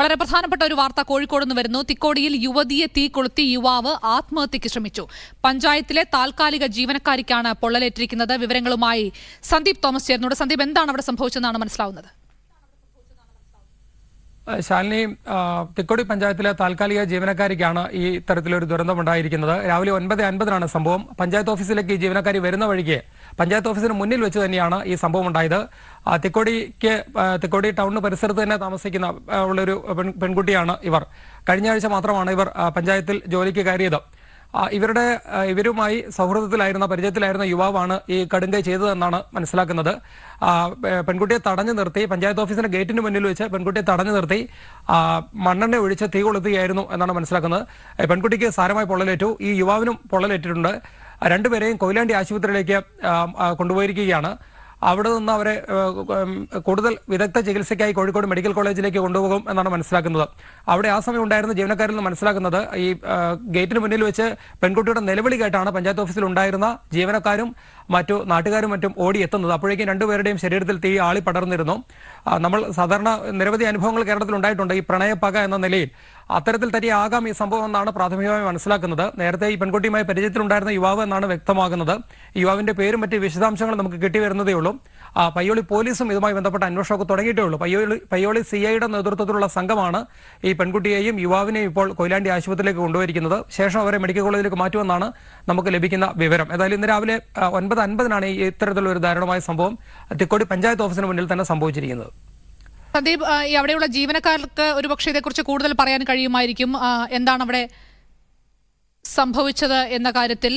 വളരെ പ്രധാനപ്പെട്ട ഒരു വാർത്ത കോഴിക്കോട് നിന്ന് വരുന്നു തിക്കോടിയിൽ യുവതിയെ തീ കൊളുത്തി യുവാവ് ആത്മഹത്യക്ക് ശ്രമിച്ചു പഞ്ചായത്തിലെ താൽക്കാലിക ജീവനക്കാരിക്കാണ് പൊള്ളലേറ്റിരിക്കുന്നത് വിവരങ്ങളുമായി സന്ദീപ് തോമസ് ചേർന്നുണ്ട് സന്ദീപ് എന്താണ് അവിടെ സംഭവിച്ചതെന്നാണ് മനസ്സിലാവുന്നത് ശാലിനി ആ, തിക്കോടി പഞ്ചായത്തിലെ താൽക്കാലിക ജീവനക്കാരിക്കാണ് ഈ തരത്തിലൊരു ദുരന്തമുണ്ടായിരിക്കുന്നത് രാവിലെ ഒൻപത് അൻപതിനാണ് സംഭവം പഞ്ചായത്ത് ഓഫീസിലേക്ക് ഈ ജീവനക്കാരി വരുന്ന വഴിക്ക് പഞ്ചായത്ത് ഓഫീസിന് മുന്നിൽ വെച്ച് തന്നെയാണ് ഈ സംഭവം ഉണ്ടായത് ആ, തിക്കോടിക്ക് ആ, തിക്കോടി ടൗണിന് പരിസരത്ത് തന്നെ താമസിക്കുന്ന ആ, ഉള്ളൊരു പെൺ- പെൺകുട്ടിയാണ് ഇവർ കഴിഞ്ഞ ആഴ്ച മാത്രമാണ് ഇവർ ആ, പഞ്ചായത്തിൽ ജോലിക്ക് കയറിയത് ആ, ഇവരുടെ ആ, ഇവരുമായി സൗഹൃദത്തിലായിരുന്ന പരിചയത്തിലായിരുന്ന യുവാവാണ് ഈ കടുങ്കൈ ചെയ്തതെന്നാണ് മനസ്സിലാക്കുന്നത് ആ, പെ- പെൺകുട്ടിയെ തടഞ്ഞു നിർത്തി പഞ്ചായത്ത് ഓഫീസിന്റെ ഗേറ്റിന് മുന്നിൽ വെച്ച് പെൺകുട്ടിയെ തടഞ്ഞു നിർത്തി ആ, മണ്ണെണ്ണ ഒഴിച്ച് തീ കൊളുത്തുകയായിരുന്നു എന്നാണ് മനസ്സിലാക്കുന്നത് ഏ, പെൺകുട്ടിക്ക് സാരമായി പൊള്ളലേറ്റു ഈ യുവാവിനും പൊള്ളലേറ്റിട്ടുണ്ട് ആ, രണ്ടുപേരെയും കൊയിലാണ്ടി ആശുപത്രിയിലേക്ക് ആ, ആ, കൊണ്ടുപോയിരിക്കുകയാണ് അവിടെ നിന്ന് അവരെ ഏഹ്, ഉം, കൂടുതൽ വിദഗ്ധ ചികിത്സയ്ക്കായി കോഴിക്കോട് മെഡിക്കൽ കോളേജിലേക്ക് കൊണ്ടുപോകും എന്നാണ് മനസ്സിലാക്കുന്നത് അവിടെ ആ സമയം ഉണ്ടായിരുന്ന ജീവനക്കാരിൽ നിന്ന് മനസ്സിലാക്കുന്നത് ഈ ഏഹ്, ഗേറ്റിന് മുന്നിൽ വെച്ച് പെൺകുട്ടിയുടെ നിലവിളി കേട്ടാണ് പഞ്ചായത്ത് ഓഫീസിൽ ഉണ്ടായിരുന്ന ജീവനക്കാരും മറ്റു നാട്ടുകാരും മറ്റും ഓടിയെത്തുന്നത് അപ്പോഴേക്കും രണ്ടുപേരുടെയും ശരീരത്തിൽ തീ ആളി പടർന്നിരുന്നു ആ, നമ്മൾ സാധാരണ നിരവധി അനുഭവങ്ങൾ കേരളത്തിൽ ഉണ്ടായിട്ടുണ്ട് ഈ പ്രണയപ്പക എന്ന നിലയിൽ അത്തരത്തിൽ തന്നെ ആകാം ഈ സംഭവം എന്നാണ് പ്രാഥമികമായി മനസ്സിലാക്കുന്നത് നേരത്തെ ഈ പെൺകുട്ടിയുമായി പരിചയത്തിലുണ്ടായിരുന്ന യുവാവ് എന്നാണ് വ്യക്തമാകുന്നത് ഈ യുവാവിന്റെ പേരും മറ്റ് വിശദാംശങ്ങളും നമുക്ക് കിട്ടി വരുന്നതേ ഉള്ളൂ ആ, പയ്യോളി പോലീസും ഇതുമായി ബന്ധപ്പെട്ട അന്വേഷണമൊക്കെ തുടങ്ങിയിട്ടേ ഉള്ളൂ പയ്യോളി പയ്യോളി സി ഐയുടെ നേതൃത്വത്തിലുള്ള സംഘമാണ് ഈ പെൺകുട്ടിയെയും യുവാവിനെയും ഇപ്പോൾ കൊയിലാണ്ടി ആശുപത്രിയിലേക്ക് കൊണ്ടുപോയിരിക്കുന്നത് ശേഷം അവരെ മെഡിക്കൽ കോളേജിലേക്ക് മാറ്റുമെന്നാണ് നമുക്ക് ലഭിക്കുന്ന വിവരം ഏതായാലും ഇന്ന് രാവിലെ ആ, ഒൻപത് അൻപതിനാണ് ഈ ഇത്തരത്തിലുള്ള ഒരു ദാരുണമായ സംഭവം തിക്കോടി പഞ്ചായത്ത് ഓഫീസിന് മുന്നിൽ തന്നെ സംഭവിച്ചിരിക്കുന്നത് സന്ദീപ് ആ, ഈ അവിടെയുള്ള ജീവനക്കാർക്ക് ഒരുപക്ഷെ ഇതേക്കുറിച്ച് കൂടുതൽ പറയാൻ കഴിയുമായിരിക്കും ആ, എന്താണ് അവിടെ സംഭവിച്ചത് എന്ന കാര്യത്തിൽ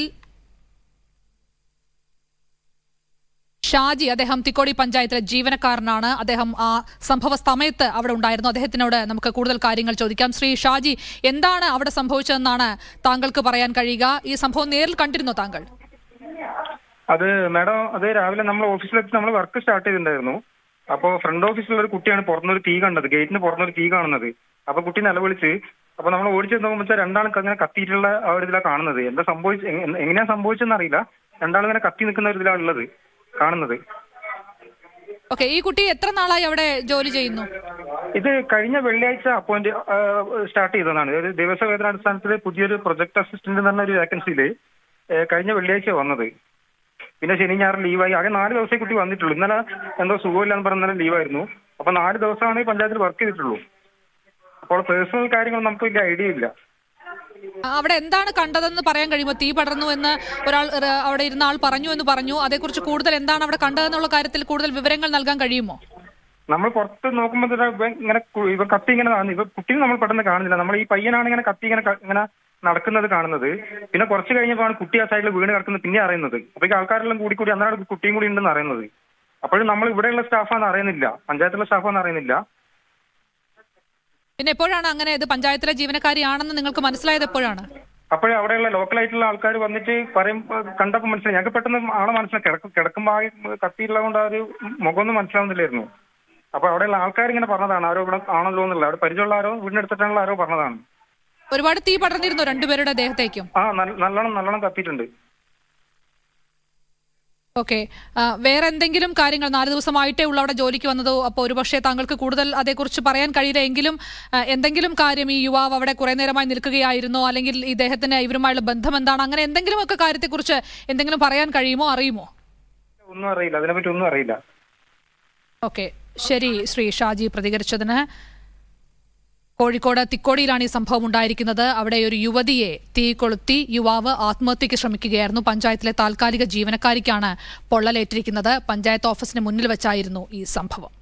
ഷാജി അദ്ദേഹം തിക്കോടി പഞ്ചായത്തിലെ ജീവനക്കാരനാണ് അദ്ദേഹം ആ സംഭവ സമയത്ത് അവിടെ ഉണ്ടായിരുന്നു അദ്ദേഹത്തിനോട് നമുക്ക് കൂടുതൽ കാര്യങ്ങൾ ചോദിക്കാം ശ്രീ ഷാജി എന്താണ് അവിടെ സംഭവിച്ചതെന്നാണ് താങ്കൾക്ക് പറയാൻ കഴിയുക ഈ സംഭവം നേരിൽ കണ്ടിരുന്നോ താങ്കൾ അത് മാഡം അത് രാവിലെ നമ്മൾ ഓഫീസിലെത്തി നമ്മൾ വർക്ക് സ്റ്റാർട്ട് ചെയ്തിട്ടുണ്ടായിരുന്നു അപ്പോൾ ഫ്രണ്ട് ഓഫീസിലുള്ള ഒരു കുട്ടിയാണ് പുറത്തുനിന്നൊരു തീ കണ്ടത് ഗേറ്റിന് പുറത്തുനിന്നൊരു തീ കാണുന്നത് അപ്പൊ കുട്ടി നിലവിളിച്ച് അപ്പൊ നമ്മൾ ഓടിച്ചു നോക്കുമ്പോൾ വെച്ചാൽ രണ്ടാളും അങ്ങനെ കത്തിയിട്ടുള്ള ആ ഒരു ഇതിലാണ് കാണുന്നത് എന്താ സംഭവിച്ച എങ്ങ- എങ്ങനെയാ സംഭവിച്ചെന്ന് അറിയില്ല രണ്ടാളും ഇങ്ങനെ കത്തി നിൽക്കുന്ന ഒരു ഇതിലാണ് ഉള്ളത് കാണുന്നത് ഓക്കെ ഈ കുട്ടി എത്ര നാളായി അവിടെ ജോലി ചെയ്യുന്നു ഇത് കഴിഞ്ഞ വെള്ളിയാഴ്ച അപ്പോയിന്റ് സ്റ്റാർട്ട് ചെയ്തതാണ് ഒരു ദിവസവേതനാടിസ്ഥാനത്തിൽ പുതിയൊരു പ്രൊജക്ട് അസിസ്റ്റന്റ് എന്ന് പറഞ്ഞ ഒരു വേക്കൻസിയിൽ കഴിഞ്ഞ വെള്ളിയാഴ്ച വന്നത് പിന്നെ ശനി ഞായർ ലീവായി ആകെ നാല് ദിവസമേ കുട്ടി വന്നിട്ടുള്ളൂ ഇന്നലെ എന്തോ സുഖമില്ലാന്ന് പറഞ്ഞ ഇന്നലെ ലീവായിരുന്നു അപ്പൊ നാല് ദിവസമാണ് ഈ പഞ്ചായത്തിൽ വർക്ക് ചെയ്തിട്ടുള്ളൂ അപ്പോൾ പേഴ്സണൽ കാര്യങ്ങൾ നമുക്ക് വലിയ ഐഡിയ ഇല്ല ആ, അവിടെ എന്താണ് കണ്ടതെന്ന് പറയാൻ കഴിയുമോ തീ പടർന്നു എന്ന് ഒരാൾ ഏ, അവിടെ ഇരുന്ന ആൾ പറഞ്ഞു എന്ന് പറഞ്ഞു അതേക്കുറിച്ച് കൂടുതൽ എന്താണ് അവിടെ കണ്ടതെന്നുള്ള കാര്യത്തിൽ കൂടുതൽ വിവരങ്ങൾ നൽകാൻ കഴിയുമോ നമ്മൾ പുറത്ത് നോക്കുമ്പോൾ തന്നെ ഇവൻ ഇങ്ങനെ കു- ഇവ കത്തി ഇങ്ങനെ നടന്നു ഇവ കുട്ടിയെ നമ്മൾ പെട്ടെന്ന് കാണുന്നില്ല നമ്മൾ ഈ പയ്യനാണ് ഇങ്ങനെ കത്തി ഇങ്ങനെ ക- ഇങ്ങനെ നടക്കുന്നത് കാണുന്നത് പിന്നെ കുറച്ച് കഴിഞ്ഞപ്പോഴാണ് കുട്ടി ആ സൈഡിൽ വീണ് കിടക്കുന്നത് പിന്നെ അറിയുന്നത് അപ്പോഴേക്കും ആൾക്കാരെല്ലാം കൂടി കൂടി അന്നേരം കുട്ടിയും കൂടി ഉണ്ടെന്ന് അറിയുന്നത് അപ്പോഴും നമ്മൾ ഇവിടെയുള്ള സ്റ്റാഫാന്ന് അറിയുന്നില്ല പഞ്ചായത്തിലെ സ്റ്റാഫാന്ന് അറിയുന്നില്ല പിന്നെ എപ്പോഴാണ് അങ്ങനെ ഇത് പഞ്ചായത്തിലെ ജീവനക്കാരിയാണെന്ന് നിങ്ങൾക്ക് മനസ്സിലായത് എപ്പോഴാണ് അപ്പോഴേ അവിടെയുള്ള ലോക്കലായിട്ടുള്ള ആൾക്കാർ വന്നിട്ട് പറയും കണ്ടപ്പോൾ മനസ്സിലായി ഞങ്ങൾക്ക് പെട്ടെന്ന് ആളെ മനസ്സിലായി കിടക്കും കിടക്കുമ്പോൾ ആ കത്തിയുള്ളത് കൊണ്ട് ആ ഒരു മുഖമൊന്നും മനസ്സിലാവുന്നില്ലായിരുന്നു അപ്പൊ അവിടെയുള്ള ആൾക്കാർ ഇങ്ങനെ പറഞ്ഞതാണ് ആരോ ഇവിടെ ആണല്ലോ എന്നുള്ള അവിടെ പരിചയമുള്ള ആരോ വീടിനടുത്തിട്ടാണല്ലോ ആരോ പറഞ്ഞതാണ് ഒരുപാട് തീ പടർന്നിരുന്നു രണ്ടുപേരുടെ ദേഹത്തേക്കും ആ നല്ല- നല്ലോണം നല്ലോണം കത്തിയിട്ടുണ്ട് ഓക്കെ വേറെ എന്തെങ്കിലും കാര്യങ്ങൾ നാല് ദിവസമായിട്ടേ ഉള്ള അവിടെ ജോലിക്ക് വന്നതോ അപ്പോൾ ഒരുപക്ഷെ താങ്കൾക്ക് കൂടുതൽ അതേക്കുറിച്ച് പറയാൻ കഴിയില്ല എങ്കിലും ആ, എന്തെങ്കിലും കാര്യം ഈ യുവാവ് അവിടെ കുറെ നേരമായി നിൽക്കുകയായിരുന്നോ അല്ലെങ്കിൽ ഇദ്ദേഹത്തിന് ഇവരുമായുള്ള ബന്ധം എന്താണ് അങ്ങനെ എന്തെങ്കിലുമൊക്കെ കാര്യത്തെക്കുറിച്ച് എന്തെങ്കിലും പറയാൻ കഴിയുമോ അറിയുമോ ഒന്നും അറിയില്ല അതിനെപ്പറ്റി ഒന്നും അറിയില്ല ഓക്കെ ശരി ശ്രീ ഷാജി പ്രതികരിച്ചതിന് കോഴിക്കോട് തിക്കോടിയിലാണ് ഈ സംഭവം ഉണ്ടായിരിക്കുന്നത് അവിടെ ഒരു യുവതിയെ തീ കൊളുത്തി യുവാവ് ആത്മഹത്യയ്ക്ക് ശ്രമിക്കുകയായിരുന്നു പഞ്ചായത്തിലെ താൽക്കാലിക ജീവനക്കാരിക്കാണ് പൊള്ളലേറ്റിരിക്കുന്നത് പഞ്ചായത്ത് ഓഫീസിന് മുന്നിൽ വെച്ചായിരുന്നു ഈ സംഭവം